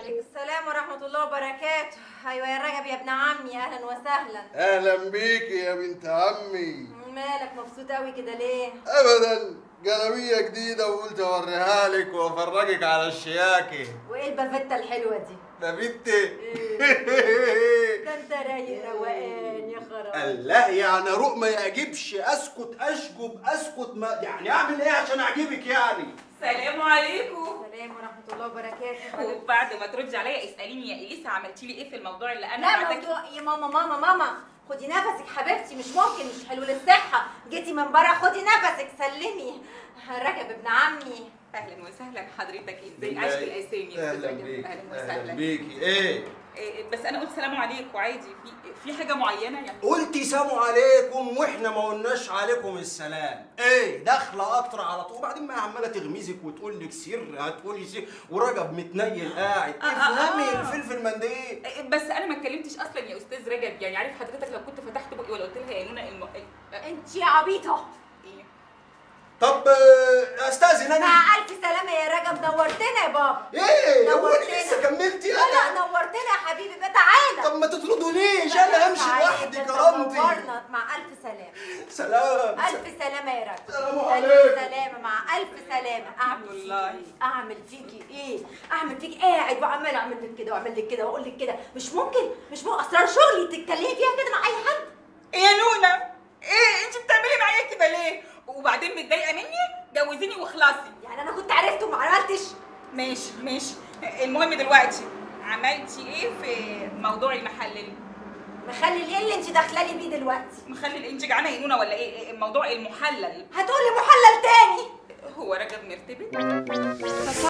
عليكم السلام ورحمة الله وبركاته أيوة يا رجب يا ابن عمي أهلا وسهلا اهلا بيكي يا بنت عمي مالك مبسوط أوي كده ليه؟ ابدا جلابيه جديده وقلت اوريها لك وافرجك على الشياكه وإيه البافيتا الحلوة دي؟ ده بنتي ده أنت رايق روقان يا خراب لا يعني رؤى ما يعجبش اسكت اشجب اسكت ما يعني اعمل ايه عشان اعجبك يعني سلام عليكم السلام ورحمة الله وبركاته وبعد ما تردي عليا اساليني يا اليسا عملتي لي ايه في الموضوع اللي انا لا بعتك موضوع يا ماما ماما ماما خدي نفسك حبيبتي مش ممكن مش حلو للصحة جيتي من بره خدي نفسك سلمي رجب ابن عمي اهلا وسهلا حضرتك ازاي عايش الاسامي يا أستاذ اهلا رجب؟ بيك اهلا اهلا وسهلا بيكي ايه إيه، بس انا قلت سلام عليكم عادي في في حاجه معينه يعني قلتي سلام عليكم واحنا ما قلناش عليكم السلام ايه داخله قطر على طول وبعدين ما عماله تغمزك وتقول لك سر هتقولي سر ورجب متنيل قاعد آه، آه، افهمي آه. الفلفل منديل إيه، بس انا ما اتكلمتش اصلا يا استاذ رجب يعني عارف حضرتك لو كنت فتحت بقي ولا قلت لها يا نونا الم... ال- انت يا عبيطة ايه طب آه، استاذن انا مع ألف سلامة يا رجب نورتنا يا بابا ايه هو نورتنا. لسه كملتي لا لا نورتنا يا حبيبي بقى تعالى طب ما تطردونيش انا همشي تعالى، لوحدي ده أنت كرامتي نورنا. مع ألف سلامة سلام ألف سلامة يا رجب سلام ألف عليكم. سلامة مع ألف سلامة أعمل فيكي والله. إيه؟ أعمل فيكي إيه؟ أعمل فيكي قاعد وعمال أعمل لك كده وأعمل لك كده وأقول لك كده مش ممكن مش ممكن أسرار شغلي تتكلمي فيها كده مع أي حد ايه يا نونا ايه انت بتعملي معايا كده ليه وبعدين متضايقه مني جوزيني واخلصي يعني أنا كنت عرفت وما عملتش ماشي ماشي المهم دلوقتي عملتي ايه في موضوع المحلل مخلي إيه اللي أنت داخلة لي بيه دلوقتي؟ مخلل انت جعانه يا نونا ولا ايه الموضوع المحلل هتقولي محلل تاني هو رجب مرتبط